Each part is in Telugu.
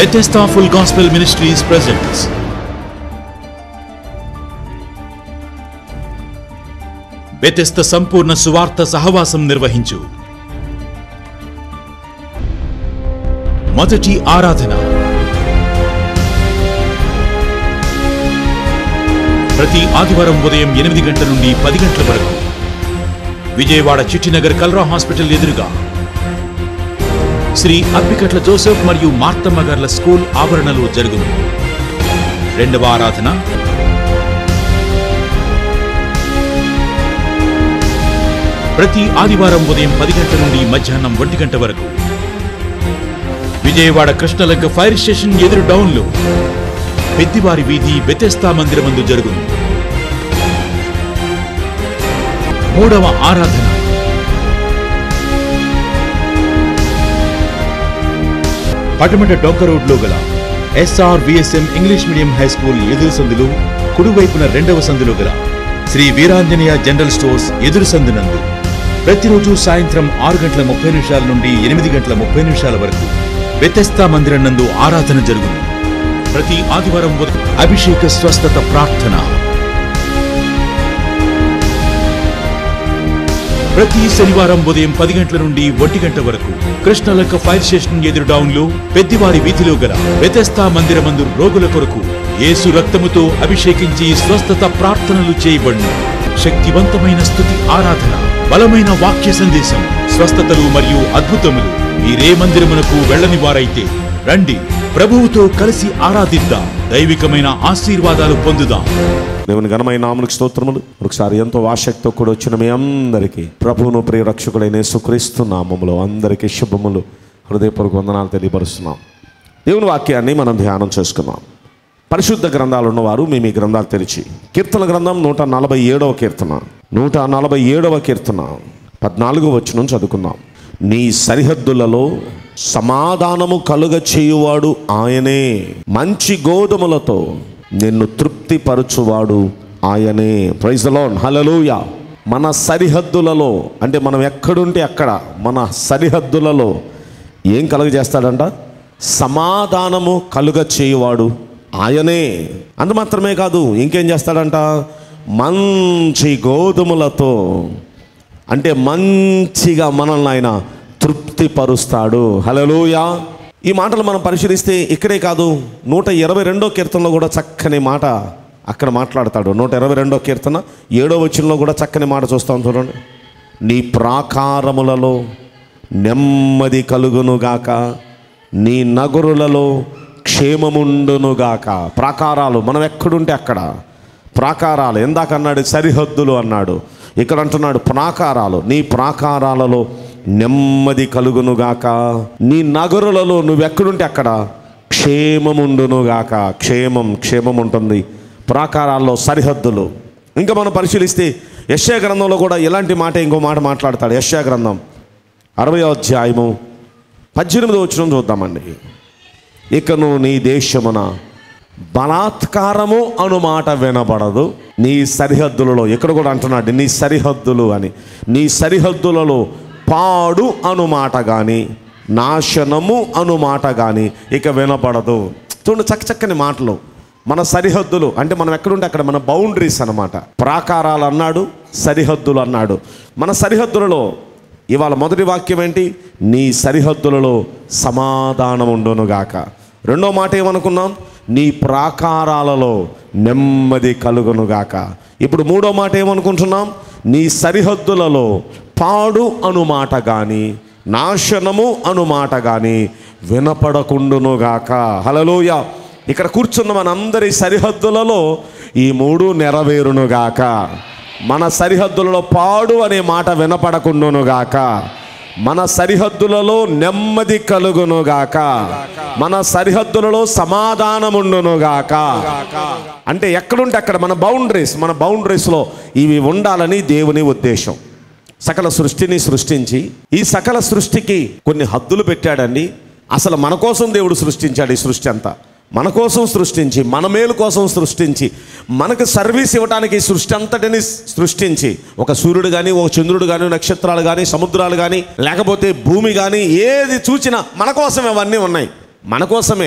Bethesda Full Gospel Ministries presents Bethesda సంపూర్ణ సువార్త సహవాసం నిర్వహించు మొదటి ఆరాధన ప్రతి ఆదివారం ఉదయం ఎనిమిది గంటల నుండి పది గంటల వరకు విజయవాడ చిట్టినగర్ కల్రా హాస్పిటల్ ఎదురుగా శ్రీ అప్పికట్ల జోసెఫ్ మరియు మార్తమ్మ గార్ల స్కూల్ ఆవరణలో జరుగును రెండవ ఆరాధన ప్రతి ఆదివారం ఉదయం పది గంటల నుండి మధ్యాహ్నం ఒంటి గంట వరకు విజయవాడ కృష్ణలంక ఫైర్ స్టేషన్ ఎదురు డౌన్లో పెద్దివారి వీధి బెతెస్తా మందిరమందు జరుగును మూడవ ఆరాధన పటమట డొంక రోడ్లో గల SR VSM English medium high school ఎదురు సందులు కుడివైపున రెండవ సందులో గల శ్రీ వీరాంజనేయ జనరల్ స్టోర్స్ ఎదురు సందునందు ప్రతిరోజు సాయంత్రం ఆరు గంటల ముప్పై నిమిషాల నుండి ఎనిమిది గంటల ముప్పై నిమిషాల వరకు వ్యతస్థా మందిరం నందు ఆరాధన జరుగును ప్రతి ఆదివారం ఉదయం అభిషేక స్వస్థత ప్రార్థన ప్రతి శనివారం ఉదయం పది గంటల నుండి ఒంటి గంట వరకు కృష్ణలంక ఫైర్ స్టేషన్ ఎదురు డౌన్ లో పెద్దివారి వీధిలో గల వ్యతస్థా మందిరమందు రోగుల కొరకు యేసు రక్తముతో అభిషేకించి స్వస్థత ప్రార్థనలు చేయబడును శక్తివంతమైన స్థుతి ఆరాధన బలమైన వాక్య సందేశం స్వస్థతలు మరియు అద్భుతములు మీరే మందిరమునకు వెళ్ళని వారైతే రండి ప్రభువుతో కలిసి ఆరాధిద్దాం దైవికమైన ఆశీర్వాదాలు పొందుదాం దేవుని ఘనమైన నామనికి స్తోత్రములు ఒకసారి ఎంతో ఆసక్తితో కూడా వచ్చిన మీ అందరికీ ప్రభువును ప్రియ రక్షకుడైన యేసుక్రీస్తు నామములో అందరికీ శుభములు హృదయపూర్వక వందనాలు తెలియపరుస్తున్నాం దేవుని వాక్యాన్ని మనం ధ్యానం చేసుకుందాం పరిశుద్ధ గ్రంథాలు ఉన్నవారు మేము ఈ గ్రంథాలు తెరిచి కీర్తన గ్రంథం నూట నలభై ఏడవ కీర్తన నూట నలభై ఏడవ కీర్తన పద్నాలుగు వచ్చిన చదువుకుందాం నీ సరిహద్దులలో సమాధానము కలుగ చేయువాడు ఆయనే మంచి గోధుమలతో నిన్ను తృప్తిపరచువాడు ఆయనే ప్రైజ్ లోన్ హలలుయ మన సరిహద్దులలో అంటే మనం ఎక్కడుంటే అక్కడ మన సరిహద్దులలో ఏం కలుగజేస్తాడంట సమాధానము కలుగ చేయువాడు ఆయనే అంత మాత్రమే కాదు ఇంకేం చేస్తాడంట మంచి గోధుమలతో అంటే మంచిగా మనల్ని ఆయన తృప్తిపరుస్తాడు హలలోయా ఈ మాటలు మనం పరిశీలిస్తే ఇక్కడే కాదు నూట ఇరవై రెండో కీర్తనలో కూడా చక్కని మాట అక్కడ మాట్లాడతాడు నూట ఇరవై రెండో కీర్తన ఏడో వచనంలో కూడా చక్కని మాట చూస్తాం చూడండి నీ ప్రాకారములలో నెమ్మది కలుగునుగాక నీ నగరులలో క్షేమముండునుగాక ప్రాకారాలు మనం ఎక్కడుంటే అక్కడ ప్రాకారాలు ఎందాక అన్నాడు సరిహద్దులు అన్నాడు ఇక్కడ అంటున్నాడు ప్రాకారాలు నీ ప్రాకారాలలో నెమ్మది కలుగునుగాక నీ నగరులలో నువ్వెక్కడుంటే అక్కడ క్షేమముండునుగాక క్షేమం క్షేమం ఉంటుంది ప్రాకారాల్లో సరిహద్దులు ఇంకా మనం పరిశీలిస్తే యశ్యా గ్రంథంలో కూడా ఇలాంటి మాట ఇంకో మాట మాట్లాడతాడు యశ్యా గ్రంథం అరవై అధ్యాయము పద్దెనిమిది వచ్చిన చూద్దామండి ఇకను నీ దేశమున బలాత్కారము అను మాట వినబడదు నీ సరిహద్దులలో ఇక్కడ కూడా అంటున్నాడు నీ సరిహద్దులు అని నీ సరిహద్దులలో పాడు అను మాట కానీ నాశనము అను మాట కానీ ఇక వినపడదు చూడండి చక్క చక్కని మాటలు మన సరిహద్దులు అంటే మనం ఎక్కడుంటే అక్కడ మన బౌండరీస్ అన్నమాట ప్రాకారాలు అన్నాడు సరిహద్దులు అన్నాడు మన సరిహద్దులలో ఇవాళ మొదటి వాక్యం ఏంటి నీ సరిహద్దులలో సమాధానం ఉండునుగాక రెండో మాట ఏమనుకున్నాం నీ ప్రాకారాలలో నెమ్మది కలుగునుగాక ఇప్పుడు మూడో మాట ఏమనుకుంటున్నాం నీ సరిహద్దులలో పాడు అనుమాట కానీ నాశనము అనుమాట కానీ వినపడకుండునుగాక హలలోయ ఇక్కడ కూర్చున్న మనందరి సరిహద్దులలో ఈ మూడు నెరవేరునుగాక మన సరిహద్దులలో పాడు అనే మాట వినపడకుండునుగాక మన సరిహద్దులలో నెమ్మది కలుగునుగాక మన సరిహద్దులలో సమాధానముండునుగాక అంటే ఎక్కడుంటే అక్కడ మన బౌండరీస్ మన బౌండరీస్లో ఇవి ఉండాలని దేవుని ఉద్దేశం సకల సృష్టిని సృష్టించి ఈ సకల సృష్టికి కొన్ని హద్దులు పెట్టాడండి అసలు మన కోసం దేవుడు సృష్టించాడు ఈ సృష్టి అంతా మన కోసం సృష్టించి మన మేలు కోసం సృష్టించి మనకు సర్వీస్ ఇవ్వడానికి ఈ సృష్టి అంతటిని సృష్టించి ఒక సూర్యుడు కానీ ఒక చంద్రుడు కానీ నక్షత్రాలు కానీ సముద్రాలు కానీ లేకపోతే భూమి కానీ ఏది చూసినా మన కోసమే అవన్నీ ఉన్నాయి మన కోసమే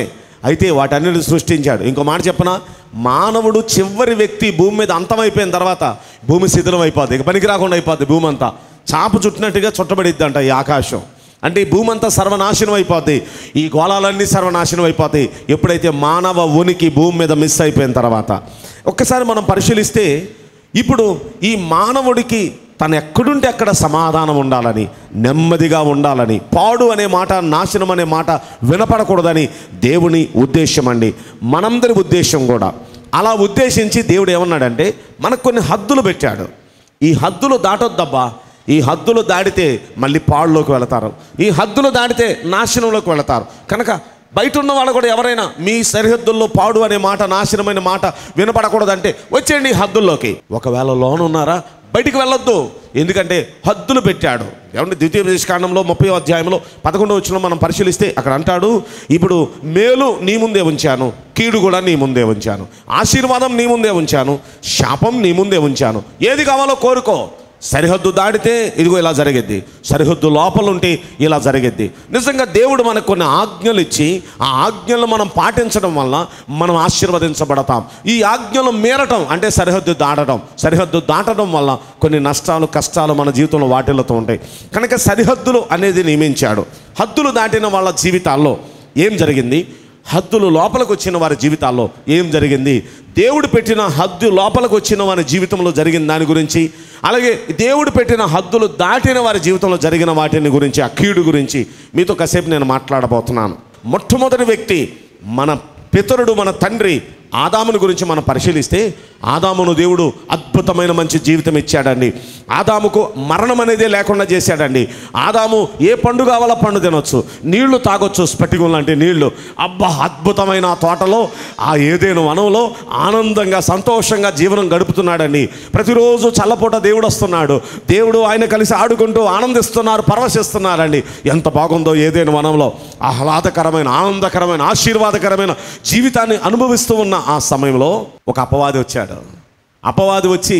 అయితే వాటన్నిటిని సృష్టించాడు ఇంకో మాట చెప్పనా మానవుడు చివరి వ్యక్తి భూమి మీద అంతమైపోయిన తర్వాత భూమి శిథిలం అయిపోద్ది ఇక పనికి రాకుండా అయిపోద్ది భూమి అంతా చాప చుట్టినట్టుగా చుట్టబడిద్ది అంట ఈ ఆకాశం అంటే ఈ భూమి అంతా సర్వనాశనం అయిపోద్ది ఈ గోళాలన్నీ సర్వనాశనం అయిపోతాయి ఎప్పుడైతే మానవ ఉనికి భూమి మీద మిస్ అయిపోయిన తర్వాత ఒక్కసారి మనం పరిశీలిస్తే ఇప్పుడు ఈ మానవుడికి తను ఎక్కడుంటే అక్కడ సమాధానం ఉండాలని నెమ్మదిగా ఉండాలని పాడు అనే మాట నాశనం అనే మాట వినపడకూడదని దేవుని ఉద్దేశం అండి మనందరి ఉద్దేశం కూడా అలా ఉద్దేశించి దేవుడు ఏమన్నాడంటే మనకు కొన్ని హద్దులు పెట్టాడు ఈ హద్దులు దాటొద్దబ్బా ఈ హద్దులు దాటితే మళ్ళీ పాడులోకి వెళతారు ఈ హద్దులు దాటితే నాశనంలోకి వెళతారు కనుక బయట ఉన్న వాళ్ళు కూడా ఎవరైనా మీ సరిహద్దుల్లో పాడు అనే మాట నాశనమైన మాట వినపడకూడదంటే వచ్చేయండి ఈ హద్దుల్లోకి ఒకవేళ లోన్ ఉన్నారా బయటికి వెళ్ళొద్దు ఎందుకంటే హద్దులు పెట్టాడు ఏమంటే ద్వితీయ దేశకాండంలో ముప్పై అధ్యాయంలో పదకొండవ వచ్చిన మనం పరిశీలిస్తే అక్కడ అంటాడు ఇప్పుడు మేలు నీ ముందే ఉంచాను కీడు కూడా నీ ముందే ఉంచాను ఆశీర్వాదం నీ ముందే ఉంచాను శాపం నీ ముందే ఉంచాను ఏది కావాలో కోరుకో సరిహద్దు దాటితే ఇదిగో ఇలా జరిగిద్ది సరిహద్దు లోపల ఉంటే ఇలా జరిగిద్ది నిజంగా దేవుడు మనకు కొన్ని ఆజ్ఞలు ఇచ్చి ఆ ఆజ్ఞలు మనం పాటించడం వల్ల మనం ఆశీర్వదించబడతాం ఈ ఆజ్ఞలు మీరటం అంటే సరిహద్దు దాటడం సరిహద్దు దాటడం వల్ల కొన్ని నష్టాలు కష్టాలు మన జీవితంలో వాటిల్లుతూ ఉంటాయి కనుక సరిహద్దులు అనేది నియమించాడు హద్దులు దాటిన వాళ్ళ జీవితాల్లో ఏం జరిగింది హద్దులు లోపలికి వచ్చిన వారి జీవితాల్లో ఏం జరిగింది దేవుడు పెట్టిన హద్దు లోపలికి వచ్చిన వారి జీవితంలో జరిగిన దాని గురించి అలాగే దేవుడు పెట్టిన హద్దులు దాటిన వారి జీవితంలో జరిగిన వాటిని గురించి ఆ కీడు గురించి మీతో కాసేపు నేను మాట్లాడబోతున్నాను మొట్టమొదటి వ్యక్తి మన పితరుడు మన తండ్రి ఆదాముని గురించి మనం పరిశీలిస్తే ఆదామును దేవుడు అద్భుతమైన మంచి జీవితం ఇచ్చాడండి ఆదాముకు మరణం అనేదే లేకుండా చేశాడండి ఆదాము ఏ పండు కావాలో పండు తినొచ్చు నీళ్లు తాగొచ్చు స్ఫటికం లాంటి నీళ్లు అబ్బా అద్భుతమైన ఆ తోటలో ఆ ఏదేను వనంలో ఆనందంగా సంతోషంగా జీవనం గడుపుతున్నాడండి ప్రతిరోజు చల్లపూట దేవుడు వస్తున్నాడు దేవుడు ఆయన కలిసి ఆడుకుంటూ ఆనందిస్తున్నారు పరవశిస్తున్నారండి ఎంత బాగుందో ఏదేను వనంలో ఆహ్లాదకరమైన ఆనందకరమైన ఆశీర్వాదకరమైన జీవితాన్ని అనుభవిస్తూ ఉన్న ఆ సమయంలో ఒక అపవాది వచ్చాడు అపవాది వచ్చి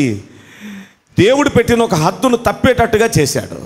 దేవుడు పెట్టిన ఒక హద్దును తప్పేటట్టుగా చేశాడు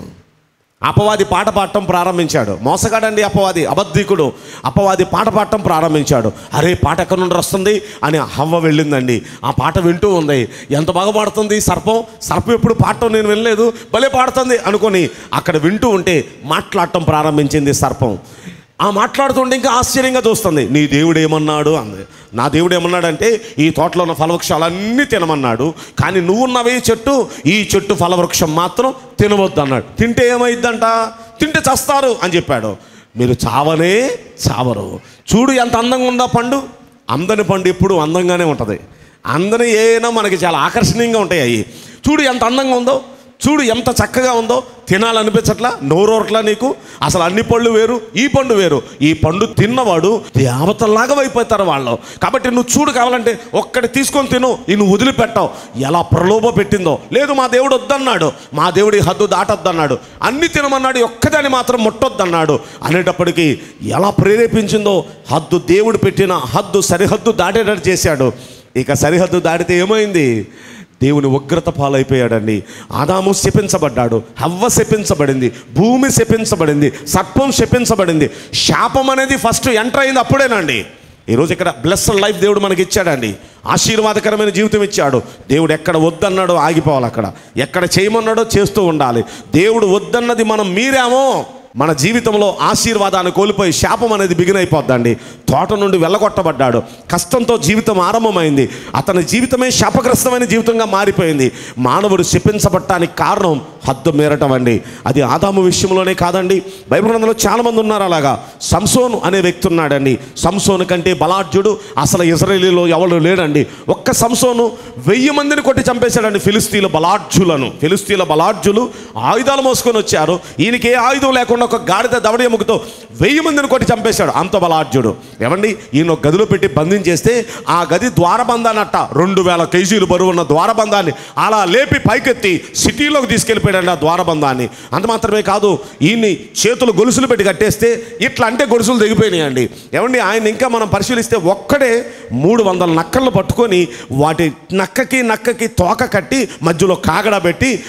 అపవాది పాట పాడటం ప్రారంభించాడు మోసగాడండి అపవాది అబద్ధికుడు అపవాది పాట పాడటం ప్రారంభించాడు అరే పాట ఎక్కడి నుండి వస్తుంది అని హవ్వ వెళ్ళిందండి ఆ పాట వింటూ ఉంది ఎంత బాగా పాడుతుంది సర్పం సర్పం ఎప్పుడు పాడటం నేను వినలేదు భలే పాడుతుంది అనుకొని అక్కడ వింటూ ఉంటే మాట్లాడటం ప్రారంభించింది సర్పం ఆ మాట్లాడుతుంటే ఇంకా ఆశ్చర్యంగా చూస్తుంది నీ దేవుడు ఏమన్నాడు అంది నా దేవుడు ఏమన్నాడంటే ఈ తోటలో ఉన్న ఫలవృక్షాలన్నీ తినమన్నాడు కానీ నువ్వున్నవే చెట్టు ఈ చెట్టు ఫలవృక్షం మాత్రం తినవద్దు అన్నాడు తింటే ఏమైద్దంట తింటే చస్తారు అని చెప్పాడు మీరు చావనే చావరు చూడు ఎంత అందంగా ఉందా పండు అందని పండు ఎప్పుడు అందంగానే ఉంటుంది అందని ఏనా మనకి చాలా ఆకర్షణీయంగా ఉంటాయి అవి చూడు ఎంత అందంగా ఉందో చూడు ఎంత చక్కగా ఉందో తినాలనిపించట్లా నోరోట్లా నీకు అసలు అన్ని పళ్ళు వేరు ఈ పండు వేరు ఈ పండు తిన్నవాడు దేవతల్లాగా అయిపోతారు వాళ్ళు కాబట్టి నువ్వు చూడు కావాలంటే ఒక్కటి తీసుకొని తిను ఈ నువ్వు వదిలిపెట్టావు ఎలా ప్రలోభ పెట్టిందో లేదు మా దేవుడు వద్దన్నాడు మా దేవుడి హద్దు దాటొద్దన్నాడు అన్ని తినమన్నాడు ఈ ఒక్కదాన్ని మాత్రం ముట్టొద్దన్నాడు అనేటప్పటికీ ఎలా ప్రేరేపించిందో హద్దు దేవుడు పెట్టిన హద్దు సరిహద్దు దాటేటట్టు చేశాడు ఇక సరిహద్దు దాటితే ఏమైంది దేవుని ఉగ్రత పాలైపోయాడండి ఆదాము శపించబడ్డాడు హవ్వ శపించబడింది భూమి శపించబడింది సర్పం శపించబడింది శాపం అనేది ఫస్ట్ ఎంటర్ అయింది అప్పుడేనండి ఈరోజు ఇక్కడ బ్లెస్ లైఫ్ దేవుడు మనకి ఇచ్చాడండి ఆశీర్వాదకరమైన జీవితం ఇచ్చాడు దేవుడు ఎక్కడ వద్దన్నాడో ఆగిపోవాలి అక్కడ ఎక్కడ చేయమన్నాడో చేస్తూ ఉండాలి దేవుడు వద్దన్నది మనం మీరామో మన జీవితంలో ఆశీర్వాదాన్ని కోల్పోయి శాపం అనేది బిగినైపోద్దండి తోట నుండి వెళ్ళగొట్టబడ్డాడు కష్టంతో జీవితం ఆరంభమైంది అతని జీవితమే శాపగ్రస్తమైన జీవితంగా మారిపోయింది మానవుడు శపించబట్టానికి కారణం హద్దు మేరటం అండి అది ఆదాము విషయంలోనే కాదండి బైబిల్ గ్రంథంలో చాలామంది ఉన్నారు అలాగా సంసోను అనే వ్యక్తి ఉన్నాడండి సంసోను కంటే బలాఢ్యుడు అసలు ఇజ్రాయేలీలో ఎవరు లేడండి ఒక్క సంసోను వెయ్యి మందిని కొట్టి చంపేశాడండి ఫిలిస్తీన్ల బలాఢ్యులను ఫిలిస్తీన్ల బలాఢ్యులు ఆయుధాలు మోసుకొని వచ్చారు ఈయనకి ఏ ఆయుధం లేకుండా ఒక గాడిద దవడ ఎముకతో వెయ్యి మందిని కొట్టి చంపేశాడు అంత బలాఢ్యుడు ఏమండి ఈయన ఒక గదిలో పెట్టి బంధించేస్తే ఆ గది ద్వారబంధాన్ని అట్ట రెండు వేల కేజీలు బరువు ఉన్న ద్వారబంధాన్ని అలా లేపి పైకెత్తి సిటీలోకి తీసుకెళ్ళిపోయాడండి ఆ ద్వారబంధాన్ని అంత మాత్రమే కాదు ఈయన్ని చేతులు గొలుసులు పెట్టి కట్టేస్తే ఇట్లా అంటే గొలుసులు దిగిపోయినాయండి ఏమండి ఆయన ఇంకా మనం పరిశీలిస్తే ఒక్కడే మూడు వందల నక్కలను పట్టుకొని వాటి నక్కకి నక్కకి తోక కట్టి మధ్యలో కాగడ పెట్టి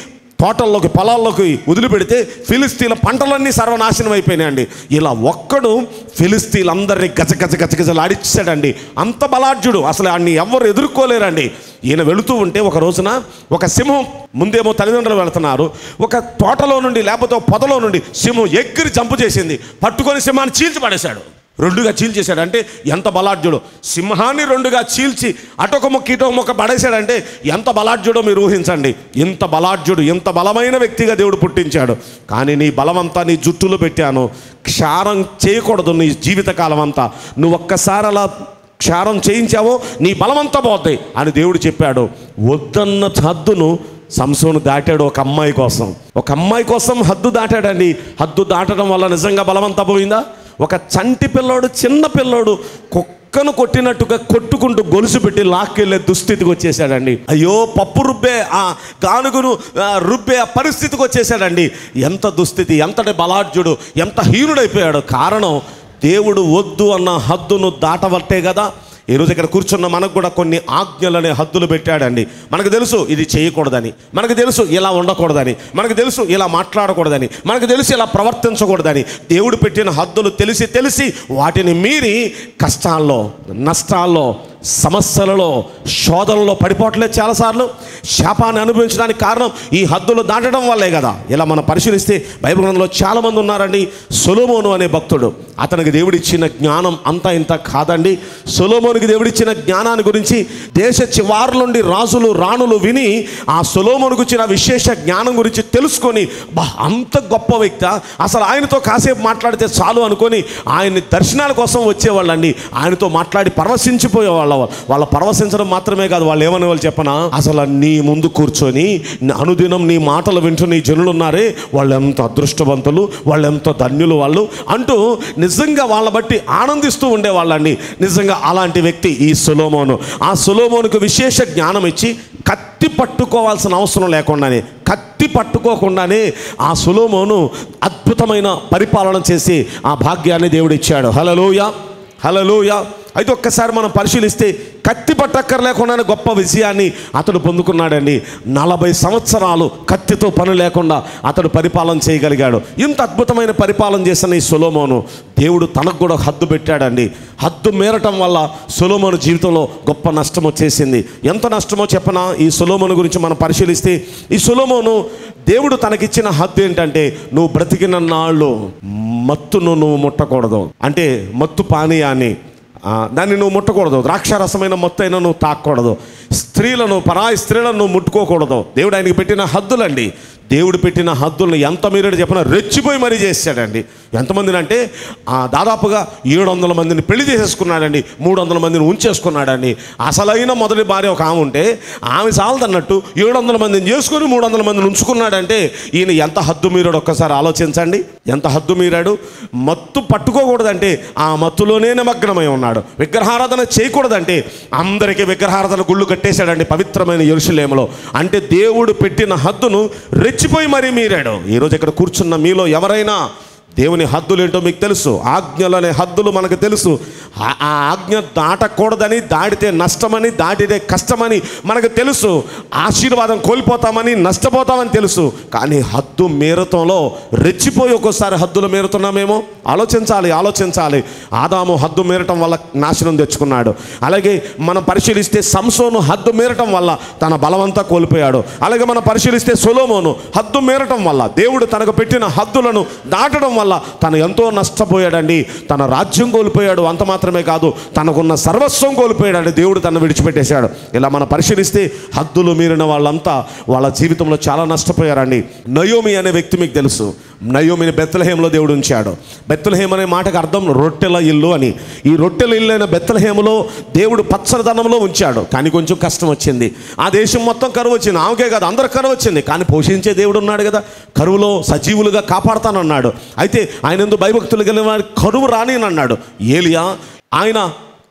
తోటల్లోకి పొలాల్లోకి వదిలిపెడితే ఫిలిస్తీన్ల పంటలన్నీ సర్వనాశనం అయిపోయినాయండి ఇలా ఒక్కడు ఫిలిస్తీన్లందరినీ గజ గజ గజ గజలాడిచ్చాడండి అంత బలాఢ్యుడు అసలు ఆయన్ని ఎవరు ఎదుర్కోలేరండి ఈయన వెళుతూ ఉంటే ఒక రోజున ఒక సింహం ముందేమో తల్లిదండ్రులు వెళుతున్నారు ఒక తోటలో నుండి లేకపోతే ఒక పొదలో నుండి సింహం ఎగిరి జంపు చేసింది పట్టుకొని సింహాన్ని చీల్చి పడేశాడు రెండుగా చీల్చేశాడు అంటే ఎంత బలాఢ్యుడు సింహాన్ని రెండుగా చీల్చి అటొక మొక్క ఇటొక మొక్క పడేశాడంటే ఎంత బలాఢ్యుడో మీరు ఊహించండి ఇంత బలాఢ్యుడు ఇంత బలమైన వ్యక్తిగా దేవుడు పుట్టించాడు కానీ నీ బలమంతా నీ జుట్టులో పెట్టాను క్షారం చేయకూడదు నీ జీవితకాలం అంతా నువ్వు ఒక్కసారి అలా క్షారం చేయించావో నీ బలమంతా పోతాయి అని దేవుడు చెప్పాడు వద్దన్న హద్దును సంసోను దాటాడు ఒక అమ్మాయి కోసం ఒక అమ్మాయి కోసం హద్దు దాటాడండి హద్దు దాటడం వల్ల నిజంగా బలమంతా పోయిందా ఒక చంటి పిల్లోడు చిన్న పిల్లోడు కుక్కను కొట్టినట్టుగా కొట్టుకుంటూ గొలుసు పెట్టి లాక్కెళ్ళే దుస్థితికి వచ్చేసాడండి అయ్యో పప్పు రుబ్బే ఆ గానుగును ఆ, రుబ్బే ఆ పరిస్థితికి వచ్చేసాడండి ఎంత దుస్థితి ఎంతటి బలాఢ్యుడు ఎంత హీనుడైపోయాడు కారణం దేవుడు వద్దు అన్న హద్దును దాటవట్టే కదా ఈరోజు ఇక్కడ కూర్చున్న మనకు కూడా కొన్ని ఆజ్ఞలనే హద్దులు పెట్టాడండి మనకు తెలుసు ఇది చేయకూడదని మనకు తెలుసు ఇలా ఉండకూడదని మనకు తెలుసు ఇలా మాట్లాడకూడదని మనకు తెలుసు ఇలా ప్రవర్తించకూడదని దేవుడు పెట్టిన హద్దులు తెలిసి తెలిసి వాటిని మీరి కష్టాల్లో నష్టాల్లో సమస్యలలో శోధనలో పడిపోవట్లేదు చాలాసార్లు శాపాన్ని అనుభవించడానికి కారణం ఈ హద్దులు దాటడం వల్లే కదా ఇలా మనం పరిశీలిస్తే బైబిల్ గ్రంథంలో చాలామంది ఉన్నారండి సొలోమోను అనే భక్తుడు అతనికి దేవుడిచ్చిన జ్ఞానం అంతా ఇంత కాదండి సొలోమోనికి దేవుడిచ్చిన జ్ఞానాన్ని గురించి దేశ చివారు నుండి రాజులు రాణులు విని ఆ సొలోమోనుకు ఇచ్చిన విశేష జ్ఞానం గురించి తెలుసుకొని బా అంత గొప్ప వ్యక్తి అసలు ఆయనతో కాసేపు మాట్లాడితే చాలు అనుకొని ఆయన్ని దర్శనాల కోసం వచ్చేవాళ్ళండి ఆయనతో మాట్లాడి పరవశించిపోయేవాళ్ళ వాళ్ళ పరవశించడం మాత్రమే కాదు వాళ్ళు ఏమనే వాళ్ళు చెప్పనా అసలు నీ ముందు కూర్చొని అనుదినం నీ మాటలు వింటూ నీ జనులు ఉన్నారే వాళ్ళు ఎంత అదృష్టవంతులు వాళ్ళు ఎంత ధన్యులు వాళ్ళు అంటూ నిజంగా వాళ్ళ బట్టి ఆనందిస్తూ ఉండేవాళ్ళండి నిజంగా అలాంటి వ్యక్తి ఈ సులోమోను ఆ సులోమోనుకు విశేష జ్ఞానం ఇచ్చి కత్తి పట్టుకోవాల్సిన అవసరం లేకుండానే కత్తి పట్టుకోకుండానే ఆ సులోమోను అద్భుతమైన పరిపాలన చేసి ఆ భాగ్యాన్ని దేవుడు ఇచ్చాడు హలలోయ హలలోయ అయితే ఒక్కసారి మనం పరిశీలిస్తే కత్తి పట్టక్కర్ లేకుండానే గొప్ప విజయాన్ని అతడు పొందుకున్నాడండి నలభై సంవత్సరాలు కత్తితో పని లేకుండా అతడు పరిపాలన చేయగలిగాడు ఇంత అద్భుతమైన పరిపాలన చేసిన ఈ సొలోమోను దేవుడు తనకు కూడా హద్దు పెట్టాడండి హద్దు మేరటం వల్ల సొలోమోను జీవితంలో గొప్ప నష్టం వచ్చేసింది ఎంత నష్టమో చెప్పనా ఈ సొలోమోను గురించి మనం పరిశీలిస్తే ఈ సొలోమోను దేవుడు తనకిచ్చిన హద్దు ఏంటంటే నువ్వు బ్రతికిన నాళ్ళు మత్తును నువ్వు ముట్టకూడదు అంటే మత్తు పానీయాన్ని ఆ, దాన్ని నువ్వు ముట్టకూడదు ద్రాక్షారసమైన మొత్తం అయినా నువ్వు తాకూడదు స్త్రీలను పరాయి స్త్రీలను నువ్వు ముట్టుకోకూడదు దేవుడు ఆయనకి పెట్టిన హద్దులండి దేవుడు పెట్టిన హద్దులను ఎంత మీరు చెప్పినా రెచ్చిపోయి మరీ చేశాడండి ఎంతమందిని అంటే ఆ, దాదాపుగా ఏడు వందల మందిని పెళ్లి చేసేసుకున్నాడండి మూడు వందల మందిని ఉంచేసుకున్నాడండి అసలైన మొదటి భార్య ఒక ఆమె ఉంటే ఆమె చాలదన్నట్టు ఏడు వందల మందిని చేసుకొని మూడు వందల మందిని ఉంచుకున్నాడంటే ఈయన ఎంత హద్దు మీరాడు ఒక్కసారి ఆలోచించండి ఎంత హద్దు మీరాడు మత్తు పట్టుకోకూడదంటే ఆ మత్తులోనే నిమగ్నమై ఉన్నాడు విగ్రహారాధన చేయకూడదంటే అందరికీ విగ్రహారాధన గుళ్ళు కట్టేశాడండి పవిత్రమైన ఎరుసలేములో అంటే దేవుడు పెట్టిన హద్దును రెచ్చిపోయి మరీ మీరాడు ఈరోజు ఇక్కడ కూర్చున్న మీలో ఎవరైనా దేవుని హద్దులు ఏంటో మీకు తెలుసు ఆజ్ఞలు అనే హద్దులు మనకు తెలుసు ఆ ఆ ఆజ్ఞ దాటకూడదని దాటితే నష్టమని దాటితే కష్టమని మనకు తెలుసు ఆశీర్వాదం కోల్పోతామని నష్టపోతామని తెలుసు కానీ హద్దు మేరతంలో రెచ్చిపోయి ఒక్కోసారి హద్దులు మేరుతున్నామేమో ఆలోచించాలి ఆలోచించాలి ఆదాము హద్దు మేరటం వల్ల నాశనం తెచ్చుకున్నాడు అలాగే మనం పరిశీలిస్తే సంసోను హద్దు మేరటం వల్ల తన బలమంతా కోల్పోయాడు అలాగే మనం పరిశీలిస్తే సొలోమోను హద్దు మేరటం వల్ల దేవుడు తనకు పెట్టిన హద్దులను దాటడం వల్ల తను ఎంతో నష్టపోయాడండి తన రాజ్యం కోల్పోయాడు అంత మాత్రమే కాదు తనకున్న సర్వస్వం కోల్పోయాడండి దేవుడు తను విడిచిపెట్టేశాడు ఇలా మనం పరిశీలిస్తే హద్దులు మీరిన వాళ్ళంతా వాళ్ళ జీవితంలో చాలా నష్టపోయారండి నయోమి అనే వ్యక్తి మీకు తెలుసు నయోమిని బెత్తలహేమలో దేవుడు ఉంచాడు బెత్తలహేమ అనే మాటకు అర్థం రొట్టెల ఇల్లు అని ఈ రొట్టెల ఇల్లు అయిన బెత్తలహేమలో దేవుడు పచ్చదనంలో ఉంచాడు కానీ కొంచెం కష్టం వచ్చింది ఆ దేశం మొత్తం కరువు వచ్చింది ఆమెకే కాదు అందరు కరువు వచ్చింది కానీ పోషించే దేవుడు ఉన్నాడు కదా కరువులో సజీవులుగా కాపాడుతానన్నాడు అయితే ఆయన ఎందుకు భయభక్తులు కలిగిన వాడి కరువు రాని అన్నాడు ఏలియా ఆయన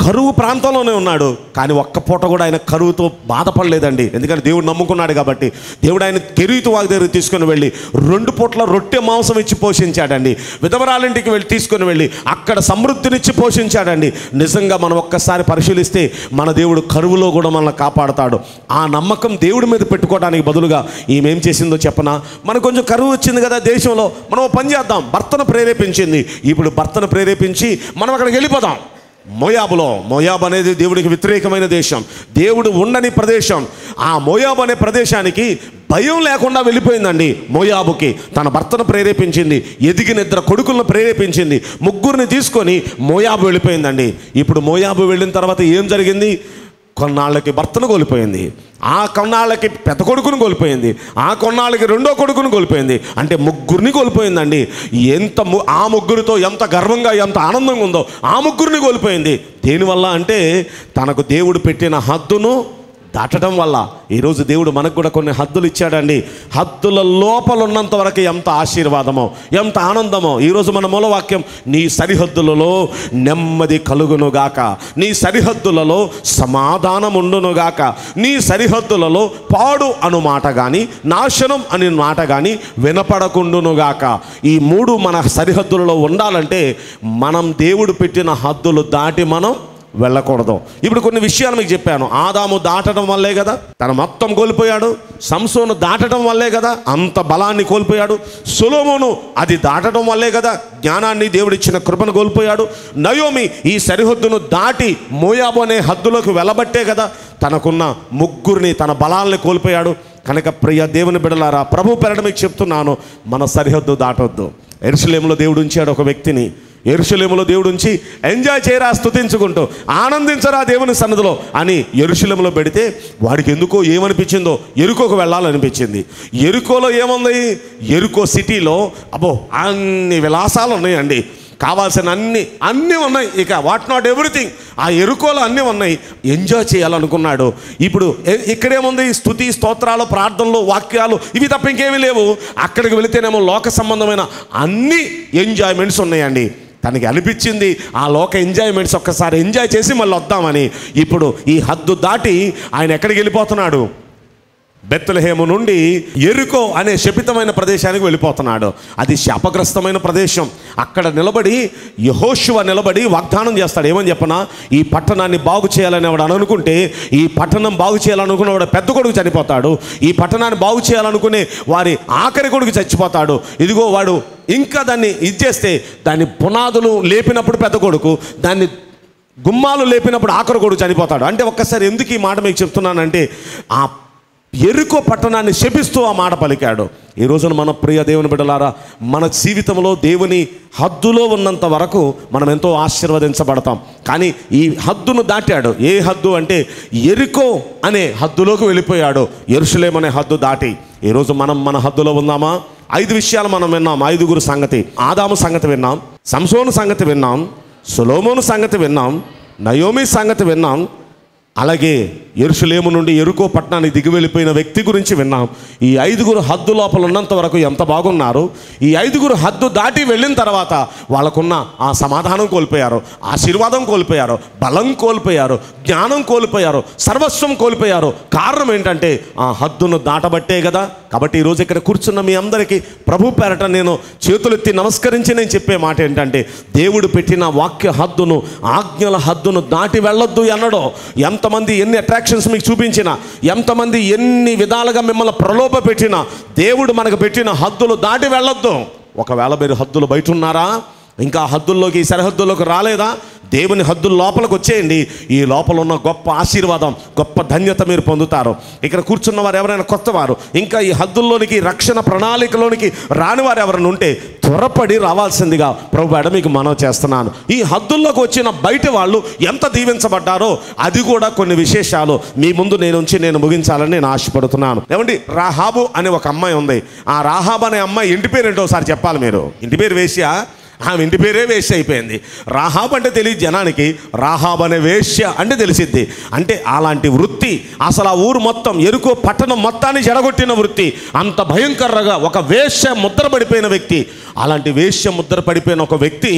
కరువు ప్రాంతంలోనే ఉన్నాడు కానీ ఒక్క పూట కూడా ఆయన కరువుతో బాధపడలేదండి ఎందుకంటే దేవుడు నమ్ముకున్నాడు కాబట్టి దేవుడు ఆయన కెరీతు వారి దగ్గర తీసుకొని వెళ్ళి రెండు పూట్ల రొట్టె మాంసం ఇచ్చి పోషించాడండి విధవరాలింటికి వెళ్ళి తీసుకొని వెళ్ళి అక్కడ సమృద్ధినిచ్చి పోషించాడండి నిజంగా మనం ఒక్కసారి పరిశీలిస్తే మన దేవుడు కరువులో కూడా మనల్ని కాపాడుతాడు ఆ నమ్మకం దేవుడి మీద పెట్టుకోవడానికి బదులుగా ఈమె ఏం చేసిందో చెప్పనా మనకు కొంచెం కరువు వచ్చింది కదా దేశంలో మనం ఓ పని చేద్దాం భర్తను ప్రేరేపించింది ఇప్పుడు భర్తను ప్రేరేపించి మనం అక్కడికి వెళ్ళిపోదాం మోయాబులో మోయాబ్ అనేది దేవుడికి వ్యతిరేకమైన దేశం దేవుడు ఉండని ప్రదేశం ఆ మోయాబ్ అనే ప్రదేశానికి భయం లేకుండా వెళ్ళిపోయిందండి మోయాబుకి తన భర్తను ప్రేరేపించింది ఎదిగిన ఇద్దరు కొడుకులను ప్రేరేపించింది ముగ్గురిని తీసుకొని మోయాబు వెళ్ళిపోయిందండి ఇప్పుడు మోయాబు వెళ్ళిన తర్వాత ఏం జరిగింది కొన్నాళ్ళకి భర్తను కోల్పోయింది ఆ కొన్నాళ్ళకి పెద్ద కొడుకును కోల్పోయింది ఆ కొన్నాళ్ళకి రెండో కొడుకును కోల్పోయింది అంటే ముగ్గురిని కోల్పోయిందండి ఎంత ము- ఆ ముగ్గురితో ఎంత గర్వంగా ఎంత ఆనందంగా ఉందో ఆ ముగ్గురిని కోల్పోయింది దేనివల్ల అంటే తనకు దేవుడు పెట్టిన హద్దును దాటడం వల్ల ఈరోజు దేవుడు మనకు కూడా కొన్ని హద్దులు ఇచ్చాడండి హద్దుల లోపల ఉన్నంత వరకు ఎంత ఆశీర్వాదమో ఎంత ఆనందమో ఈరోజు మన మూలవాక్యం నీ సరిహద్దులలో నెమ్మది కలుగునుగాక నీ సరిహద్దులలో సమాధానం ఉండునుగాక నీ సరిహద్దులలో పాడు అను మాట కానీ నాశనం అనే మాట కానీ వినపడకుండునుగాక ఈ మూడు మన సరిహద్దులలో ఉండాలంటే మనం దేవుడు పెట్టిన హద్దులు దాటి మనం వెళ్ళకూడదు ఇప్పుడు కొన్ని విషయాలు మీకు చెప్పాను ఆదాము దాటడం వల్లే కదా తన మొత్తం కోల్పోయాడు సంసోను దాటడం వల్లే కదా అంత బలాన్ని కోల్పోయాడు సులోమును అది దాటడం వల్లే కదా జ్ఞానాన్ని దేవుడిచ్చిన కృపను కోల్పోయాడు నయోమి ఈ సరిహద్దును దాటి మోయాబు అనే హద్దులోకి వెళ్ళబట్టే కదా తనకున్న ముగ్గురిని తన బలాల్ని కోల్పోయాడు కనుక ప్రియ దేవుని బిడలారా ప్రభు పెరడ మీకు చెప్తున్నాను మన సరిహద్దు దాటొద్దు ఎరుసలేములో దేవుడు ఉంచాడు ఒక వ్యక్తిని ఎరుషలేములో దేవుడు ఉంచి ఎంజాయ్ చేయరా స్తుతించుకుంటూ ఆనందించరా దేవుని సన్నదిలో అని ఎరుషలేములో పెడితే వాడికి ఎందుకో ఏమనిపించిందో ఎరుకోకు వెళ్ళాలనిపించింది ఎరుకోలో ఏముంది ఎరుకో సిటీలో అబ్బో అన్ని విలాసాలు ఉన్నాయండి కావాల్సిన అన్ని అన్నీ ఉన్నాయి ఇక వాట్ నాట్ ఎవ్రీథింగ్ ఆ ఎరుకోలో అన్నీ ఉన్నాయి ఎంజాయ్ చేయాలనుకున్నాడు ఇప్పుడు ఎ- ఇక్కడేముంది స్థుతి స్తోత్రాలు ప్రార్థనలు వాక్యాలు ఇవి తప్ప ఇంకేమీ లేవు అక్కడికి వెళితేనేమో లోక సంబంధమైన అన్ని ఎంజాయ్మెంట్స్ ఉన్నాయండి తనకి అనిపించింది ఆ లోక ఎంజాయ్మెంట్స్ ఒక్కసారి ఎంజాయ్ చేసి మళ్ళీ వద్దామని ఇప్పుడు ఈ హద్దు దాటి ఆయన ఎక్కడికి వెళ్ళిపోతున్నాడు బెత్తలహేము నుండి ఎరుకో అనే శపితమైన ప్రదేశానికి వెళ్ళిపోతున్నాడు అది శాపగ్రస్తమైన ప్రదేశం అక్కడ నిలబడి యహోశివ నిలబడి వాగ్దానం చేస్తాడు ఏమని చెప్పనా ఈ పట్టణాన్ని బాగు చేయాలని వాడు అని అనుకుంటే ఈ పట్టణం బాగు చేయాలనుకున్న పెద్ద కొడుకు చనిపోతాడు ఈ పట్టణాన్ని బాగు చేయాలనుకునే వారి ఆఖరి కొడుకు చచ్చిపోతాడు ఇదిగో వాడు ఇంకా దాన్ని ఇచ్చేస్తే దాని పునాదులు లేపినప్పుడు పెద్ద కొడుకు దాన్ని గుమ్మాలు లేపినప్పుడు ఆఖరి కొడుకు చనిపోతాడు అంటే ఒక్కసారి ఎందుకు ఈ మాట మీకు చెప్తున్నానంటే ఆ ఎరుకో పట్టణాన్ని శపిస్తూ ఆ మాట పలికాడు ఈ రోజున మన ప్రియ దేవుని బిడ్డలారా మన జీవితంలో దేవుని హద్దులో ఉన్నంత వరకు మనం ఎంతో ఆశీర్వదించబడతాం కానీ ఈ హద్దును దాటాడు ఏ హద్దు అంటే ఎరుకో అనే హద్దులోకి వెళ్ళిపోయాడు ఎరుసలేం అనే హద్దు దాటి ఈరోజు మనం మన హద్దులో ఉందామా ఐదు విషయాలు మనం విన్నాం ఐదుగురు సంగతి ఆదాము సంగతి విన్నాం సంసోను సంగతి విన్నాం సులోమోను సంగతి విన్నాం నయోమి సంగతి విన్నాం అలాగే ఎరుసలేము నుండి ఎరుకో పట్టణానికి దిగి వెళ్ళిపోయిన వ్యక్తి గురించి విన్నాం ఈ ఐదుగురు హద్దు లోపల ఉన్నంత వరకు ఎంత బాగున్నారు ఈ ఐదుగురు హద్దు దాటి వెళ్ళిన తర్వాత వాళ్ళకున్న ఆ సమాధానం కోల్పోయారు ఆశీర్వాదం కోల్పోయారు బలం కోల్పోయారు జ్ఞానం కోల్పోయారు సర్వస్వం కోల్పోయారు కారణం ఏంటంటే ఆ హద్దును దాటబట్టే కదా కాబట్టి ఈరోజు ఇక్కడ కూర్చున్న మీ అందరికీ ప్రభు పేరట నేను చేతులెత్తి నమస్కరించి నేను చెప్పే మాట ఏంటంటే దేవుడు పెట్టిన వాక్య హద్దును ఆజ్ఞల హద్దును దాటి వెళ్ళొద్దు అన్నడో ఎంతమంది ఎన్ని అట్రాక్షన్స్ మీకు చూపించినా ఎంతమంది ఎన్ని విధాలుగా మిమ్మల్ని ప్రలోభ పెట్టినా దేవుడు మనకు పెట్టిన హద్దులు దాటి వెళ్ళొద్దు ఒకవేళ మీరు హద్దులు బయట ఉన్నారా ఇంకా హద్దుల్లోకి సరిహద్దుల్లోకి రాలేదా దేవుని హద్దుల లోపలికి వచ్చేయండి ఈ లోపల ఉన్న గొప్ప ఆశీర్వాదం గొప్ప ధన్యత మీరు పొందుతారు ఇక్కడ కూర్చున్న వారు ఎవరైనా కొత్త వారు ఇంకా ఈ హద్దుల్లోనికి రక్షణ ప్రణాళికలోనికి రాని వారు ఎవరైనా ఉంటే త్వరపడి రావాల్సిందిగా ప్రభు ఎడ మీకు మనవి చేస్తున్నాను ఈ హద్దుల్లోకి వచ్చిన బయట వాళ్ళు ఎంత దీవించబడ్డారో అది కూడా కొన్ని విశేషాలు మీ ముందు నేను ఉంచి నేను ముగించాలని నేను ఆశపడుతున్నాను ఏమండి రాహాబు అనే ఒక అమ్మాయి ఉంది ఆ రాహాబు అనే అమ్మాయి ఇంటి పేరు ఏంటో ఒకసారి చెప్పాలి మీరు ఇంటి పేరు వేశ్య ఆమె ఇంటి పేరే వేశ్య అయిపోయింది రాహాబ్ అంటే తెలియదు జనానికి రాహాబ్ అనే వేశ్య అంటే తెలిసిద్ది అంటే అలాంటి వృత్తి అసలు ఆ ఊరు మొత్తం ఎరుకో పట్టణం మొత్తాన్ని జడగొట్టిన వృత్తి అంత భయంకరంగా ఒక వేశ్య ముద్ర పడిపోయిన వ్యక్తి అలాంటి వేశ్య ముద్ర పడిపోయిన ఒక వ్యక్తి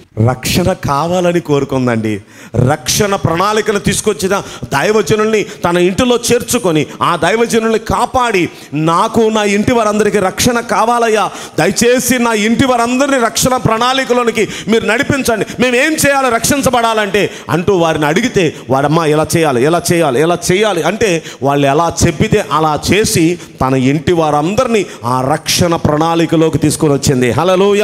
రక్షణ కావాలని కోరుకుందండి రక్షణ ప్రణాళికను తీసుకొచ్చిన దైవజనుల్ని తన ఇంటిలో చేర్చుకొని ఆ దైవజనుల్ని కాపాడి నాకు నా ఇంటి వారందరికీ రక్షణ కావాలయ్యా దయచేసి నా ఇంటి వారందరినీ రక్షణ ప్రణాళికలోనికి మీరు నడిపించండి మేము ఏం చేయాలి రక్షించబడాలంటే అంటూ వారిని అడిగితే వారమ్మ ఇలా చేయాలి ఎలా చేయాలి ఎలా చేయాలి అంటే వాళ్ళు ఎలా చెప్పితే అలా చేసి తన ఇంటి వారందరినీ ఆ రక్షణ ప్రణాళికలోకి తీసుకొని వచ్చింది హలలోయ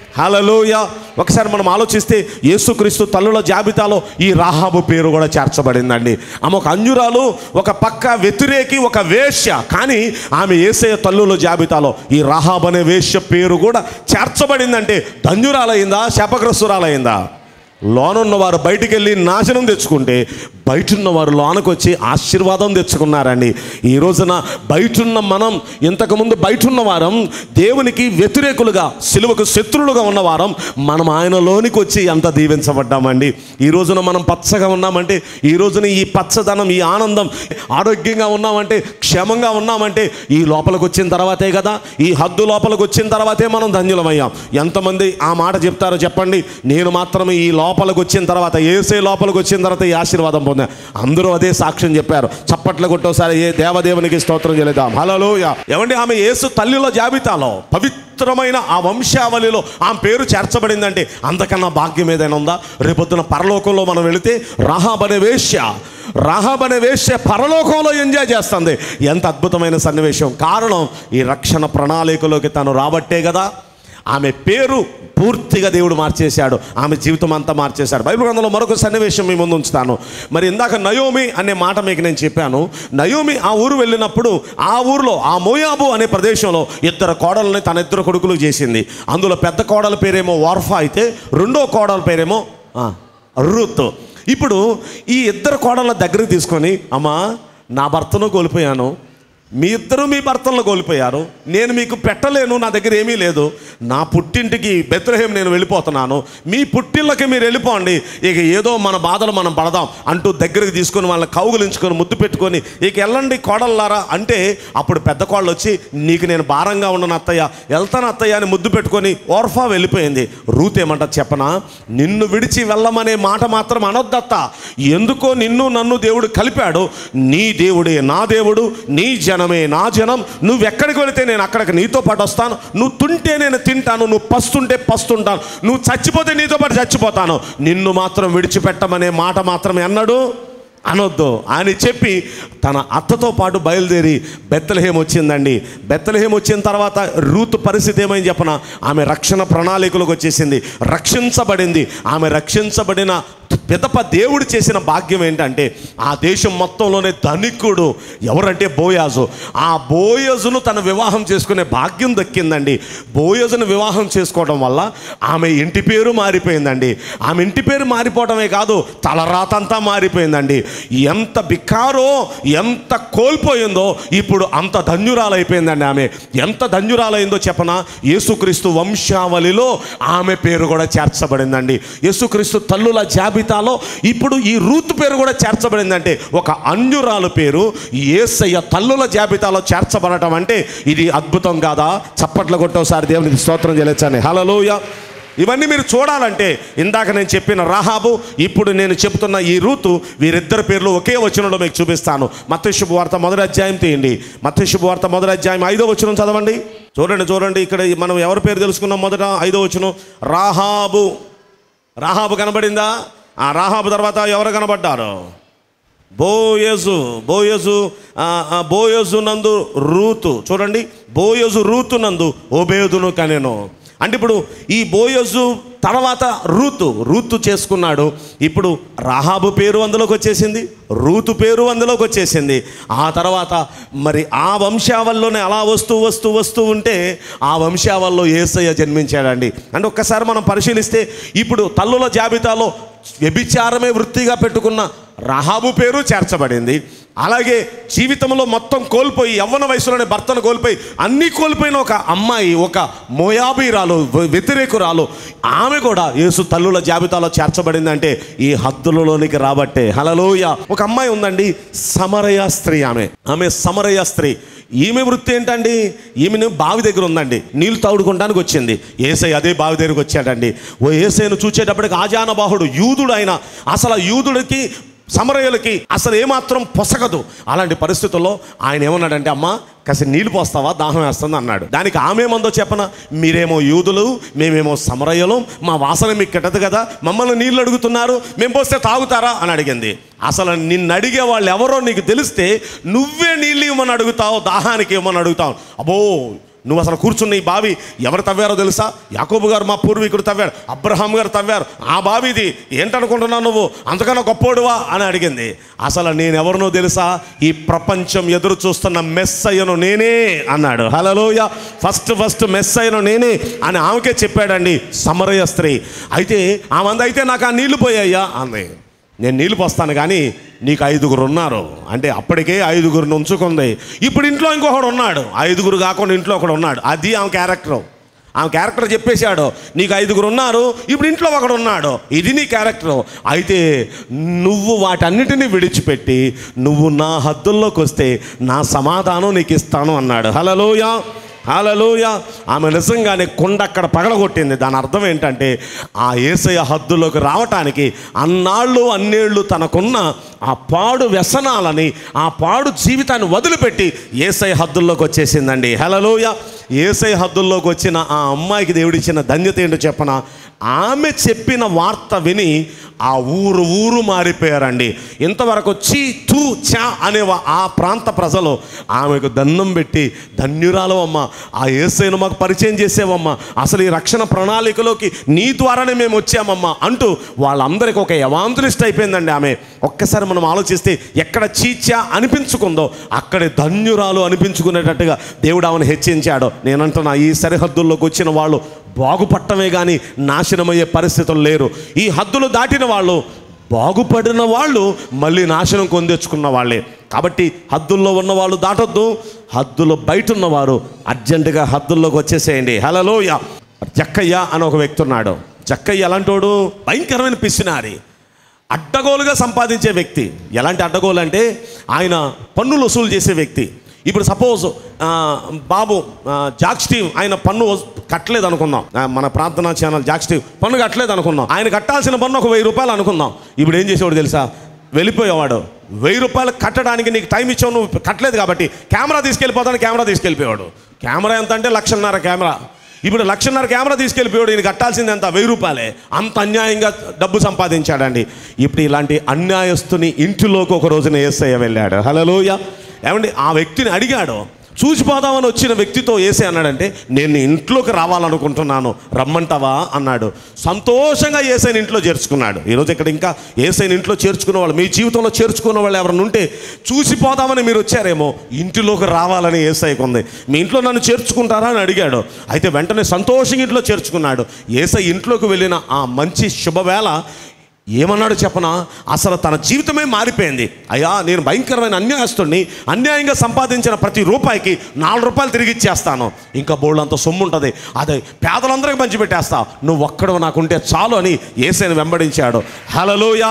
హలలోయ ఒకసారి మనం ఆలోచిస్తే యేసుక్రీస్తు తల్లుల జాబితాలో ఈ రాహాబు పేరు కూడా చేర్చబడిందండి ఆమె ఒక అంజురాలు ఒక పక్క వ్యతిరేకి ఒక వేశ్య కానీ ఆమె ఏసయ తల్లుల జాబితాలో ఈ రాహాబ్ అనే వేశ్య పేరు కూడా చేర్చబడిందంటే ధన్యురాలైందా శాపగ్రస్తురాలైందా లోనున్న వారు బయటికి వెళ్ళి నాశనం తెచ్చుకుంటే బయటున్న వారు లోనకు వచ్చి ఆశీర్వాదం తెచ్చుకున్నారండి ఈ రోజున బయటున్న మనం ఇంతకుముందు బయటున్న వారం దేవునికి వ్యతిరేకులుగా సిలువకు శత్రువులుగా ఉన్న వారం మనం ఆయనలోనికి వచ్చి ఎంత దీవించబడ్డామండి ఈ రోజున మనం పచ్చగా ఉన్నామంటే ఈ రోజున ఈ పచ్చదనం ఈ ఆనందం ఆరోగ్యంగా ఉన్నామంటే క్షేమంగా ఉన్నామంటే ఈ లోపలికి వచ్చిన తర్వాతే కదా ఈ హద్దు లోపలికి వచ్చిన తర్వాతే మనం ధన్యులమయ్యాం ఎంతమంది ఆ మాట చెప్తారో చెప్పండి నేను మాత్రమే ఈ లోపలికి వచ్చిన తర్వాత ఏసే లోపలికి వచ్చిన తర్వాత ఈ ఆశీర్వాదం పొందా అందరూ అదే సాక్ష్యం చెప్పారు చప్పట్లు కొట్టోసారి ఏ దేవదేవునికి స్తోత్రం చెల్లిద్దాం హలోయ ఏమండి ఆమె యేసు తల్లిలో జాబితాలో పవిత్రమైన ఆ వంశావళిలో ఆమె పేరు చేర్చబడిందంటే అంతకన్నా భాగ్యం ఏదైనా ఉందా రేపొద్దున పరలోకంలో మనం వెళితే రాహాబ్ అనే వేశ్య రాహాబ్ అనే వేశ్య పరలోకంలో ఎంజాయ్ చేస్తుంది ఎంత అద్భుతమైన సన్నివేశం కారణం ఈ రక్షణ ప్రణాళికలోకి తను రాబట్టే కదా ఆమె పేరు పూర్తిగా దేవుడు మార్చేశాడు ఆమె జీవితం అంతా మార్చేశాడు బైబిల్ గ్రంథంలో మరొక సన్నివేశం మీ ముందు ఉంచుతాను మరి ఇందాక నయోమి అనే మాట మీకు నేను చెప్పాను నయోమి ఆ ఊరు వెళ్ళినప్పుడు ఆ ఊరిలో ఆ మోయాబు అనే ప్రదేశంలో ఇద్దరు కోడల్ని తన ఇద్దరు కొడుకులు చేసింది అందులో పెద్ద కోడల పేరేమో వార్ఫా అయితే రెండో కోడల పేరేమో ఆ, రూత్ ఇప్పుడు ఈ ఇద్దరు కోడళ్ళ దగ్గరికి తీసుకొని అమ్మా నా భర్తను కోల్పోయాను మీ ఇద్దరు మీ భర్తలను కోల్పోయారు నేను మీకు పెట్టలేను నా దగ్గర ఏమీ లేదు నా పుట్టింటికి బెత్రహేం నేను వెళ్ళిపోతున్నాను మీ పుట్టిళ్ళకి మీరు వెళ్ళిపోండి ఇక ఏదో మన బాధలు మనం పడదాం అంటూ దగ్గరికి తీసుకొని వాళ్ళని కౌగులించుకొని ముద్దు పెట్టుకొని ఇక వెళ్ళండి కోడల్లారా అంటే అప్పుడు పెద్ద కోళ్ళు వచ్చి నీకు నేను భారంగా ఉండను అత్తయ్య వెళ్తాను అత్తయ్య అని ముద్దు పెట్టుకొని ఓర్ఫా వెళ్ళిపోయింది రూత్ ఏమంట చెప్పనా నిన్ను విడిచి వెళ్ళమనే మాట మాత్రం అనొద్దత్త ఎందుకో నిన్ను నన్ను దేవుడు కలిపాడు నీ దేవుడే నా దేవుడు నీ జనమే నా జనం నువ్వు ఎక్కడికి వెళితే నేను అక్కడికి నీతో పాటు వస్తాను నువ్వు తుంటే నేను తింటాను నువ్వు పస్తుంటే పస్తుంటాను నువ్వు చచ్చిపోతే నీతో పాటు చచ్చిపోతాను నిన్ను మాత్రం విడిచిపెట్టమనే మాట మాత్రం ఎన్నడు అనొద్దు అని చెప్పి తన అత్తతో పాటు బయలుదేరి బెత్తలహేం వచ్చిందండి బెత్తలహేం వచ్చిన తర్వాత రూత్ పరిస్థితి ఏమైంది చెప్పన ఆమె రక్షణ ప్రణాళికలకు వచ్చేసింది రక్షించబడింది ఆమె రక్షించబడిన పిదప దేవుడు చేసిన భాగ్యం ఏంటంటే ఆ దేశం మొత్తంలోనే ధనికుడు ఎవరంటే బోయాజు ఆ బోయజును తన వివాహం చేసుకునే భాగ్యం దక్కిందండి బోయజును వివాహం చేసుకోవడం వల్ల ఆమె ఇంటి పేరు మారిపోయిందండి ఆమె ఇంటి పేరు మారిపోవడమే కాదు తలరాతంతా మారిపోయిందండి ఎంత బిక్కారో ఎంత కోల్పోయిందో ఇప్పుడు అంత ధన్యురాలైపోయిందండి ఆమె ఎంత ధన్యురాలైందో చెప్పనా యేసుక్రీస్తు వంశావళిలో ఆమె పేరు కూడా చేర్చబడిందండి యేసుక్రీస్తు తల్లుల జాబితాలో ఇప్పుడు ఈ రూత్ పేరు కూడా చేర్చబడిందంటే ఒక అన్యురాలు పేరు ఏసయ్య తల్లుల జాబితాలో చేర్చబడటం అంటే ఇది అద్భుతం కాదా చప్పట్లు కొట్టోసారి దేవునికి స్తోత్రం చేయలేచని హలలోయ ఇవన్నీ మీరు చూడాలంటే ఇందాక నేను చెప్పిన రాహాబు ఇప్పుడు నేను చెబుతున్న ఈ రూతు వీరిద్దరి పేర్లు ఒకే వచనంలో మీకు చూపిస్తాను మత్స్య శుభవార్త మొదటి అధ్యాయం తీయండి మత్స్య శుభవార్త మొదటి అధ్యాయం ఐదో వచనం చదవండి చూడండి చూడండి ఇక్కడ మనం ఎవరి పేరు తెలుసుకున్నాం మొదట ఐదో వచనం రాహాబు రాహాబు కనబడిందా ఆ రాహాబు తర్వాత ఎవరు కనబడ్డారు బోయజు బోయజు ఆ, ఆ, బోయజు నందు రూతు చూడండి బోయజు రూతు నందు ఓబేదును కనెను అంటే ఇప్పుడు ఈ బోయజు తర్వాత రూతు రూతు చేసుకున్నాడు ఇప్పుడు రాహాబు పేరు అందులోకి వచ్చేసింది రూతు పేరు అందులోకి వచ్చేసింది ఆ తర్వాత మరి ఆ వంశావల్లోనే అలా వస్తూ వస్తూ వస్తూ ఉంటే ఆ వంశావల్లో ఏసయ్య జన్మించాడండి అంటే ఒక్కసారి మనం పరిశీలిస్తే ఇప్పుడు తల్లుల జాబితాలో వ్యభిచారమే వృత్తిగా పెట్టుకున్న రహాబు పేరు చేర్చబడింది అలాగే జీవితంలో మొత్తం కోల్పోయి యవ్వన వయసులోనే భర్తను కోల్పోయి అన్నీ కోల్పోయిన ఒక అమ్మాయి ఒక మోయాబీరాలు వ- వ్యతిరేకురాలు ఆమె ఆమె కూడా యేసు తల్లుల జాబితాలో చేర్చబడిందంటే ఈ హద్దులలోనికి రాబట్టే హలలోయ ఒక అమ్మాయి ఉందండి సమరయ స్త్రీ ఆమె ఆమె సమరయ స్త్రీ ఈమె వృత్తి ఏంటండి ఈమెను బావి దగ్గర ఉందండి నీళ్లు తౌడుకోవడానికి వచ్చింది ఏసై అదే బావి దగ్గరకు వచ్చాడండి ఓ ఏసైను చూచేటప్పటికి ఆజానబాహుడు యూదుడు ఆయన అసలు ఆ యూదుడికి సమరయులకి అసలు ఏమాత్రం పొసగదు అలాంటి పరిస్థితుల్లో ఆయన ఏమన్నాడంటే అమ్మా కాస్త నీళ్ళు పోస్తావా దాహం వేస్తుంది అన్నాడు దానికి ఆమె మందో చెప్పన మీరేమో యూదులు మేమేమో సమరయ్యలు మా వాసన మీకు కిట్టదు కదా మమ్మల్ని నీళ్ళు అడుగుతున్నారు మేము పోస్తే తాగుతారా అని అడిగింది అసలు నిన్ను అడిగే వాళ్ళు ఎవరో నీకు తెలిస్తే నువ్వే నీళ్ళు ఇవ్వమని అడుగుతావు దాహానికి ఇవ్వమని అడుగుతావు అబ్బో నువ్వు అసలు కూర్చున్న ఈ బావి ఎవరు తవ్వారో తెలుసా యాకోబు గారు మా పూర్వీకుడు తవ్వారు అబ్రహాం గారు తవ్వారు ఆ బావి ఇది ఏంటనుకుంటున్నావు నువ్వు అంతకన్నా గొప్పోడువా అని అడిగింది అసలు నేను ఎవరినో తెలుసా ఈ ప్రపంచం ఎదురు చూస్తున్న మెస్ అయ్యను నేనే అన్నాడు హలోయ ఫస్ట్ ఫస్ట్ మెస్ అయ్యను నేనే అని ఆమెకే చెప్పాడండి సమరయ స్త్రీ అయితే ఆమె అయితే నాకు ఆ నీళ్లు పోయాయ్యా అంది నేను నీళ్ళు పోస్తాను కానీ నీకు ఐదుగురు ఉన్నారు అంటే అప్పటికే ఐదుగురిని ఉంచుకుంది ఇప్పుడు ఇంట్లో ఇంకొకడు ఉన్నాడు ఐదుగురు కాకుండా ఇంట్లో ఒకడు ఉన్నాడు అది ఆమె క్యారెక్టర్ ఆమె క్యారెక్టర్ చెప్పేశాడు నీకు ఐదుగురు ఉన్నారు ఇప్పుడు ఇంట్లో ఒకడు ఉన్నాడు ఇది నీ క్యారెక్టర్ అయితే నువ్వు వాటన్నిటిని విడిచిపెట్టి నువ్వు నా హద్దుల్లోకి వస్తే నా సమాధానం నీకు ఇస్తాను అన్నాడు హలలోయ హాలలోయ ఆమె నిజంగానే కొండ అక్కడ పగలగొట్టింది దాని అర్థం ఏంటంటే ఆ ఏసయ హద్దులోకి రావటానికి అన్నాళ్ళు అన్నేళ్ళు తనకున్న ఆ పాడు వ్యసనాలని ఆ పాడు జీవితాన్ని వదిలిపెట్టి ఏసై హద్దుల్లోకి వచ్చేసిందండి హలలోయ ఏసై హద్దుల్లోకి వచ్చిన ఆ అమ్మాయికి దేవుడిచ్చిన ధన్యత ఏంటో చెప్పన ఆమె చెప్పిన వార్త విని ఆ ఊరు ఊరు మారిపోయారండి ఇంతవరకు చీ తూ చా అనే వా- ఆ ప్రాంత ప్రజలు ఆమెకు దండం పెట్టి ధన్యురాలు అమ్మ ఆ ఏసైను మాకు పరిచయం చేసేవమ్మా అసలు ఈ రక్షణ ప్రణాళికలోకి నీ ద్వారానే మేము వచ్చామమ్మా అంటూ వాళ్ళందరికీ ఒక ఎవాంతులిస్ట్ అయిపోయిందండి ఆమె ఒక్కసారి మనం ఆలోచిస్తే ఎక్కడ చీచా అనిపించుకుందో అక్కడే ధన్యురాలు అనిపించుకునేటట్టుగా దేవుడు ఆమెను హెచ్చించాడు నేనంటున్నా ఈ సరిహద్దుల్లోకి వచ్చిన వాళ్ళు బాగుపట్టమే కానీ నాశనమయ్యే పరిస్థితులు లేరు ఈ హద్దులు దాటిన వాళ్ళు బాగుపడిన వాళ్ళు మళ్ళీ నాశనం కొందెచ్చుకున్న వాళ్ళే కాబట్టి హద్దుల్లో ఉన్న వాళ్ళు దాటొద్దు హద్దులో బయట ఉన్నవారు అర్జెంటుగా హద్దుల్లోకి వచ్చేసేయండి హలలోయ జక్కయ్య అని ఒక వ్యక్తి ఉన్నాడు జక్కయ్య ఎలాంటోడు భయంకరమైన పిసినారి అడ్డగోలుగా సంపాదించే వ్యక్తి ఎలాంటి అడ్డగోలు అంటే ఆయన పన్నులు వసూలు చేసే వ్యక్తి ఇప్పుడు సపోజ్ బాబు ఆ, జాక్ స్టీవ్ ఆయన పన్ను వస్- కట్టలేదు అనుకుందాం ఆ, మన ప్రార్థనా ఛానల్ జాక్ స్టీవ్ పన్ను కట్టలేదు అనుకుందాం ఆయన కట్టాల్సిన పన్ను ఒక వెయ్యి రూపాయలు అనుకుందాం ఇప్పుడు ఏం చేసేవాడు తెలుసా వెళ్ళిపోయేవాడు వెయ్యి రూపాయలు కట్టడానికి నీకు టైం ఇచ్చావు నువ్వు కట్టలేదు కాబట్టి కెమెరా తీసుకెళ్ళిపోతాను కెమెరా తీసుకెళ్ళిపోయాడు కెమెరా ఎంత అంటే లక్షన్నర కెమెరా ఇప్పుడు లక్షన్నర కెమెరా తీసుకెళ్ళిపోయాడు ఈయన కట్టాల్సింది ఎంత వెయ్యి రూపాయలే అంత అన్యాయంగా డబ్బు సంపాదించాడండి ఇప్పుడు ఇలాంటి అన్యాయస్తుని ఇంటిలోకి ఒక రోజున ఏసయ్య వెళ్ళాడు హలోయ ఏమండి ఆ వ్యక్తిని అడిగాడు చూసిపోదామని వచ్చిన వ్యక్తితో ఏసే అన్నాడంటే నేను నీ ఇంట్లోకి రావాలనుకుంటున్నాను రమ్మంటావా అన్నాడు సంతోషంగా ఏసైని ఇంట్లో చేర్చుకున్నాడు ఈరోజు ఇక్కడ ఇంకా ఏసైని ఇంట్లో చేర్చుకున్న వాళ్ళు మీ జీవితంలో చేర్చుకున్న వాళ్ళు ఎవరైనా ఉంటే చూసిపోదామని మీరు వచ్చారేమో ఇంటిలోకి రావాలని ఏసైకి ఉంది మీ ఇంట్లో నన్ను చేర్చుకుంటారా అని అడిగాడు అయితే వెంటనే సంతోషంగా ఇంట్లో చేర్చుకున్నాడు ఏసై ఇంట్లోకి వెళ్ళిన ఆ మంచి శుభవేళ ఏమన్నాడు చెప్పనా అసలు తన జీవితమే మారిపోయింది అయ్యా నేను భయంకరమైన అన్యాయస్తుడిని అన్యాయంగా సంపాదించిన ప్రతి రూపాయికి నాలుగు రూపాయలు తిరిగి ఇచ్చేస్తాను ఇంకా బోళ్ళంత సొమ్ము ఉంటుంది అదే పేదలందరికీ పంచిపెట్టేస్తా నువ్వు ఒక్కడు నాకుంటే చాలు అని ఏసైని వెంబడించాడు హలలోయ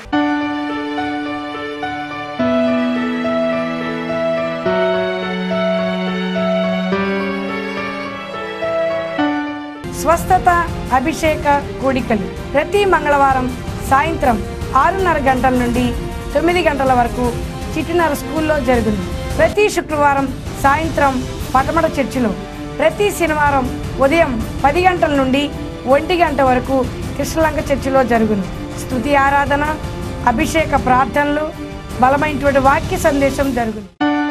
స్వస్థత అభిషేక కూడికలు ప్రతి మంగళవారం సాయంత్రం ఆరున్నర గంటల నుండి తొమ్మిది గంటల వరకు చిట్టినర స్కూల్లో జరుగును ప్రతి శుక్రవారం సాయంత్రం పటమట చర్చిలో ప్రతి శనివారం ఉదయం పది గంటల నుండి ఒంటి గంట వరకు కృష్ణలంక చర్చిలో జరుగును స్తుతి ఆరాధన అభిషేక ప్రార్థనలు బలమైనటువంటి వాక్య సందేశం జరుగును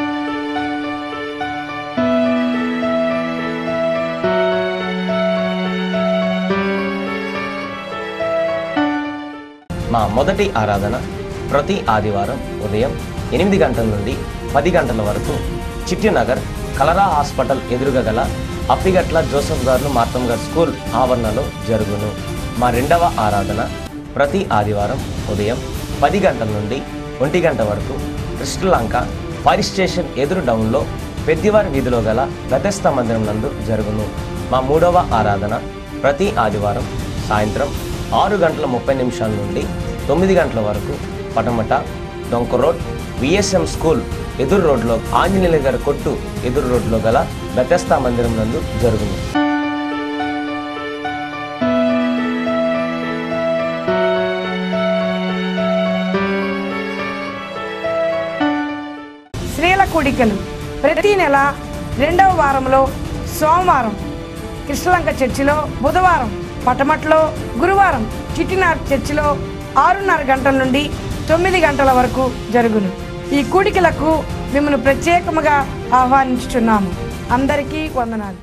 మా మొదటి ఆరాధన ప్రతి ఆదివారం ఉదయం ఎనిమిది గంటల నుండి పది గంటల వరకు చిట్టినగర్ కలరా హాస్పిటల్ ఎదురుగా గల అప్పిగట్ల జోసఫ్ గారు మార్తం గారు స్కూల్ ఆవరణలో జరుగును మా రెండవ ఆరాధన ప్రతి ఆదివారం ఉదయం పది గంటల నుండి ఒంటి గంట వరకు కృష్ణలంక ఫైర్ స్టేషన్ ఎదురు డౌన్లో పెద్దివారి వీధిలో గల గతస్థ మందిరం నందు జరుగును మా మూడవ ఆరాధన ప్రతి ఆదివారం సాయంత్రం ఆరు గంటల ముప్పై నిమిషాల నుండి తొమ్మిది గంటల వరకు పటమట డొంక రోడ్ విఎస్ఎం స్కూల్ ఎదురు రోడ్లో ఆంజనేయుల గారి కొట్టు ఎదురు రోడ్లో గల బెతస్తా మందిరం నందు జరుగును స్త్రీల కూడికలు ప్రతి నెల రెండవ వారంలో సోమవారం కృష్ణలంక చర్చిలో బుధవారం పటమట్లో గురువారం చిట్టినార్ చర్చిలో ఆరున్నర గంటల నుండి తొమ్మిది గంటల వరకు జరుగును ఈ కూడికలకు మిమ్మల్ని ప్రత్యేకముగా ఆహ్వానించుచున్నాము అందరికీ వందనాలు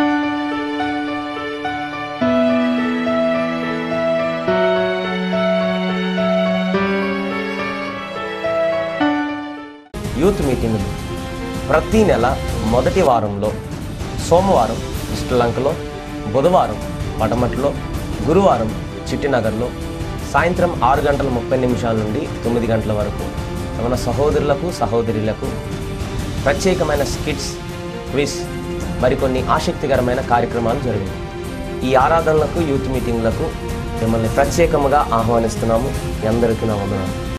యూత్ మీటింగులు ప్రతి నెల మొదటి వారంలో సోమవారం శ్రీలంకలో బుధవారం పటమట్లో గురువారం చిట్టినగర్లో సాయంత్రం ఆరు గంటల ముప్పై నిమిషాల నుండి తొమ్మిది గంటల వరకు మన సహోదరులకు సహోదరులకు ప్రత్యేకమైన స్కిట్స్ క్విజ్ మరికొన్ని ఆసక్తికరమైన కార్యక్రమాలు జరిగాయి ఈ ఆరాధనలకు యూత్ మీటింగ్లకు మిమ్మల్ని ప్రత్యేకముగా ఆహ్వానిస్తున్నాము మీ అందరికీ నా వందనాలు